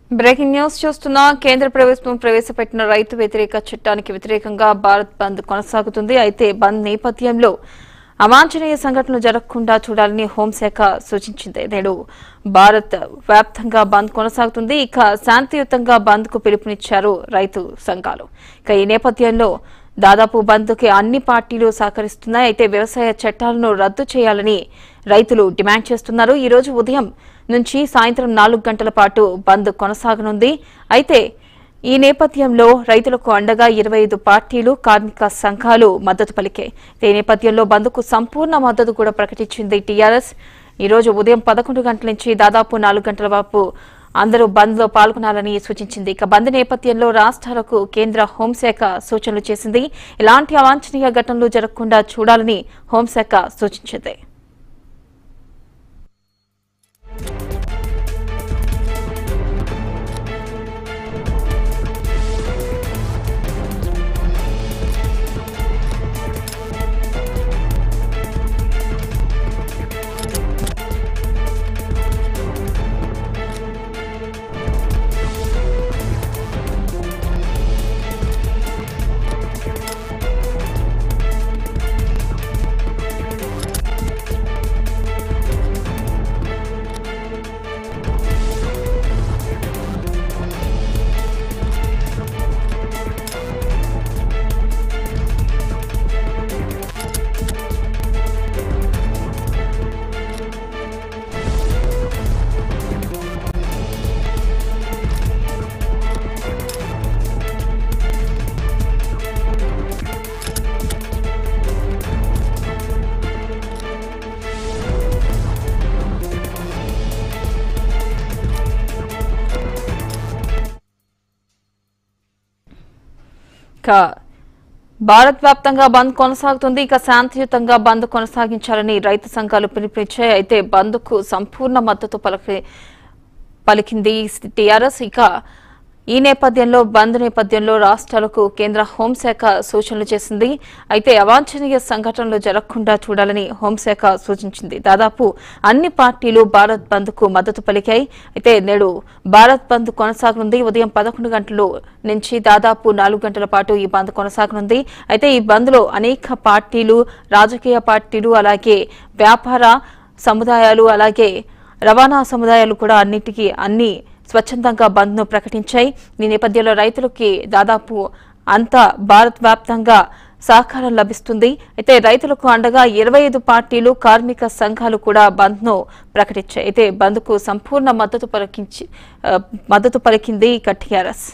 breaking news చూస్తున్నా కేంద్ర ప్రభుత్వం ప్రవేశపెట్టిన రైతు వ్యతిరేక చట్టానికి వ్యతిరేకంగా భారత్ బంద్ కొనసాగుతుంది అయితే బంద్ నేపథ్యంలో అవాంఛనీయ సంఘటనలు జరగకుండా చూడాలని హోంశాఖ సూచించింది నేడు భారత్ వ్యాప్తంగా బంద్ కొనసాగుతుంది ఇక శాంతియుతంగా బంద్ కు పిలుపునిచ్చారు రైతు సంఘాలు ఇక ఈ నేపథ్యంలో దాదాపు బంద్కి అన్ని పార్టీలు సహకరిస్తున్నాయి అయితే వ్యవసాయ చట్టాలను రద్దు చేయాలని రైతులు డిమాండ్ చేస్తున్నారు ఈ రోజు ఉదయం నుంచి సాయంత్రం నాలుగు గంటల పాటు బంద్ కొనసాగనుంది అయితే ఈ నేపథ్యంలో రైతులకు అండగా ఇరవై ఐదు పార్టీలు కార్మిక సంఘాలు మద్దతు పలికాయి ఈ నేపథ్యంలో బంద్కు సంపూర్ణ మద్దతు కూడా ప్రకటించింది టీఆర్ఎస్ ఈ రోజు ఉదయం పదకొండు గంటల నుంచి దాదాపు నాలుగు గంటల వరకు అందరూ బంద్ లో పాల్గొనాలని సూచించింది ఇక బంద్ నేపథ్యంలో రాష్ట్రాలకు కేంద్ర హోంశాఖ సూచనలు చేసింది ఇలాంటి అవాంఛనీయ ఘటనలు జరగకుండా చూడాలని హోంశాఖ సూచించింది ఇక భారత్ వ్యాప్తంగా బంద్ కొనసాగుతుంది ఇక శాంతియుతంగా బంద్ కొనసాగించాలని రైతు సంఘాలు పిలుపునిచ్చాయి అయితే బంద్కు సంపూర్ణ మద్దతు పలికి పలికింది టీఆర్ఎస్ ఇక ఈ నేపథ్యంలో బంద్ నేపథ్యంలో రాష్ట్రాలకు కేంద్ర హోంశాఖ సూచనలు చేసింది అయితే అవాంఛనీయ సంఘటనలు జరగకుండా చూడాలని హోంశాఖ సూచించింది దాదాపు అన్ని పార్టీలు భారత్ బంద్ కు మద్దతు పలికాయి అయితే నేడు భారత్ బంద్ కొనసాగనుంది ఉదయం పదకొండు గంటలు నుంచి దాదాపు నాలుగు గంటల పాటు ఈ బంద్ కొనసాగనుంది అయితే ఈ బంద్ లో అనేక పార్టీలు రాజకీయ పార్టీలు అలాగే వ్యాపార సముదాయాలు అలాగే రవాణా సముదాయాలు కూడా అన్నిటికీ అన్ని స్వచ్ఛందంగా బంద్ను ప్రకటించాయి ఈ నేపథ్యంలో రైతులకి దాదాపు అంతా భారత్ వ్యాప్తంగా సహకారం లభిస్తుంది అయితే రైతులకు అండగా ఇరవై ఐదు పార్టీలు కార్మిక సంఘాలు కూడా బంద్ను ప్రకటించాయి అయితే బంద్కు సంపూర్ణ మద్దతు పలికించి ఆ, మద్దతు పలికింది ఇక టీఆర్ఎస్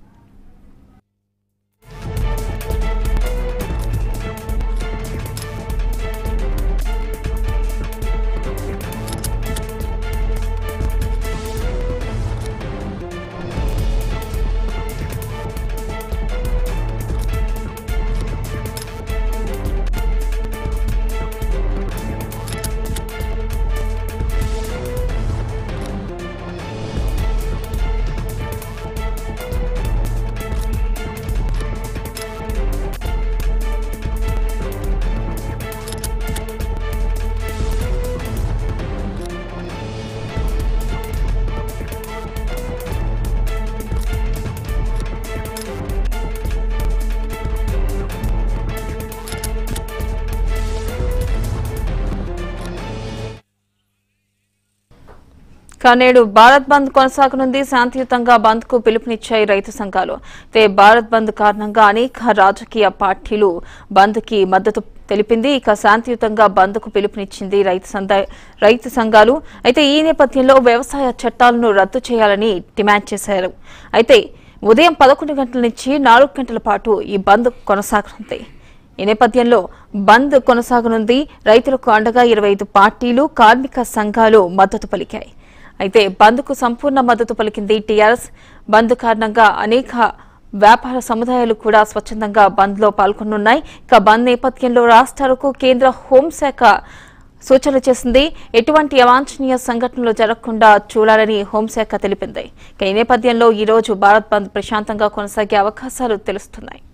కానీ నేడు భారత్ బంద్ కొనసాగనుంది శాంతియుతంగా బంద్ కు పిలుపునిచ్చాయి రైతు సంఘాలు అయితే భారత్ బంద్ కారణంగా అనేక రాజకీయ పార్టీలు బంద్ కి మద్దతు తెలిపింది ఇక శాంతియుతంగా బంద్ కు పిలుపునిచ్చింది రైతు సంద- రైతు సంఘాలు అయితే ఈ నేపథ్యంలో వ్యవసాయ చట్టాలను రద్దు చేయాలని డిమాండ్ చేశారు అయితే ఉదయం పదకొండు గంటల నుంచి నాలుగు గంటల పాటు ఈ బంద్ కొనసాగనుంది ఈ నేపథ్యంలో బంద్ కొనసాగనుంది రైతులకు అండగా ఇరవై ఐదు పార్టీలు కార్మిక సంఘాలు మద్దతు పలికాయి అయితే బంద్కు సంపూర్ణ మద్దతు పలికింది టీఆర్ఎస్ బంద్ కారణంగా అనేక వ్యాపార సముదాయాలు కూడా స్వచ్ఛందంగా బంద్లో పాల్గొనున్నాయి ఇక బంద్ నేపథ్యంలో రాష్ట్రాలకు కేంద్ర హోంశాఖ సూచనలు చేసింది ఎటువంటి అవాంఛనీయ సంఘటనలు జరగకుండా చూడాలని హోంశాఖ తెలిపింది ఇక ఈ నేపథ్యంలో ఈ రోజు భారత్ బంద్ ప్రశాంతంగా కొనసాగే అవకాశాలు తెలుస్తున్నాయి